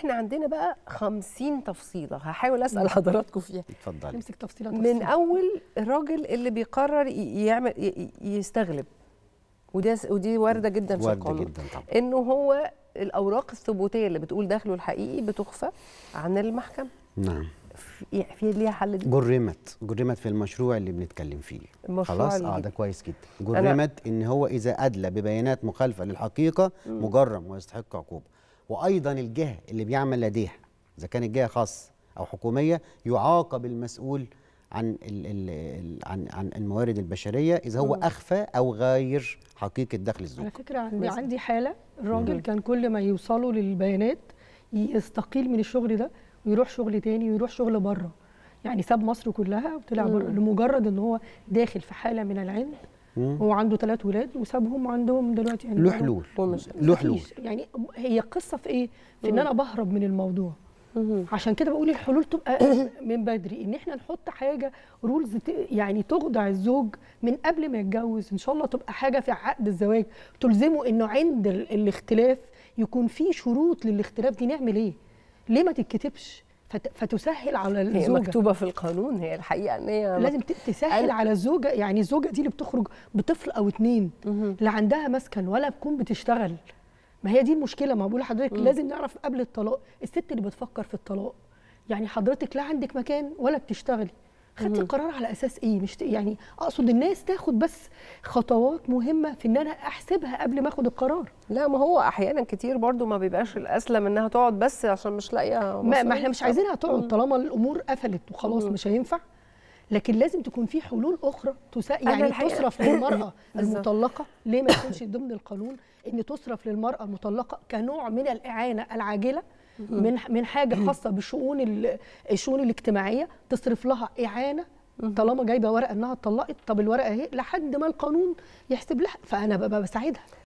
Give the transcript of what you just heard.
احنا عندنا بقى 50 تفصيله هحاول اسال حضراتكم فيها اتفضلي نمسك تفصيله من تفصيلة. اول الراجل اللي بيقرر ي- يعمل ي- ي- يستغلب ودي ودي وارده جدا في وارده القانون جدا طبعا انه هو الاوراق الثبوتيه اللي بتقول دخله الحقيقي بتخفى عن المحكمه نعم في, في ليها حل دي جرمت جرمت في المشروع اللي بنتكلم فيه المشروع خلاص اللي اه جه. ده كويس جدا جرمت ان هو اذا ادلى ببيانات مخالفه للحقيقه مجرم ويستحق عقوبه وايضا الجهه اللي بيعمل لديها اذا كانت جهه خاصه او حكوميه يعاقب المسؤول عن ال ال ال عن عن الموارد البشريه اذا هو اخفى او غير حقيقه دخل الزوج على فكره عندي مثلا. عندي حاله الراجل كان كل ما يوصلوا للبيانات يستقيل من الشغل ده ويروح شغل تاني ويروح شغل بره يعني ساب مصر كلها وطلع بره لمجرد ان هو داخل في حاله من العند هو عنده ثلاث ولاد وسابهم وعندهم دلوقتي يعني له بره. حلول ومش- له حلول مفيش. يعني هي قصه في ايه؟ في ان انا بهرب من الموضوع عشان كده بقول الحلول تبقى من بدري ان احنا نحط حاجه رولز يعني تخضع الزوج من قبل ما يتجوز ان شاء الله تبقى حاجه في عقد الزواج تلزمه انه عند ال- الاختلاف يكون في شروط للاختلاف دي نعمل ايه؟ ليه ما تتكتبش؟ فت- فتسهل على هي الزوجه مكتوبه في القانون هي الحقيقه ان هي لازم ت- تسهل أنا- على الزوجه يعني الزوجه دي اللي بتخرج بطفل او اتنين لا عندها مسكن ولا بتكون بتشتغل ما هي دي المشكله ما بقول لحضرتك لازم نعرف قبل الطلاق الست اللي بتفكر في الطلاق يعني حضرتك لا عندك مكان ولا بتشتغلي خدتي القرار على اساس ايه مش ت- يعني اقصد الناس تاخد بس خطوات مهمه في ان انا احسبها قبل ما اخد القرار لا ما هو احيانا كتير برضو ما بيبقاش الاسلم انها تقعد بس عشان مش لاقيه ما, ما احنا مصاريف. مش عايزينها تقعد طالما الامور قفلت وخلاص مش هينفع لكن لازم تكون في حلول اخرى تسا... يعني الحقيقة- تصرف للمراه بالظبط. المطلقه ليه ما يكونش ضمن القانون ان تصرف للمراه المطلقه كنوع من الاعانه العاجله من من حاجه خاصه بالشؤون ال- الشؤون الاجتماعيه تصرف لها اعانه طالما جايبه ورقه انها اتطلقت طب الورقه اهي لحد ما القانون يحسب لها فانا ببقى بساعدها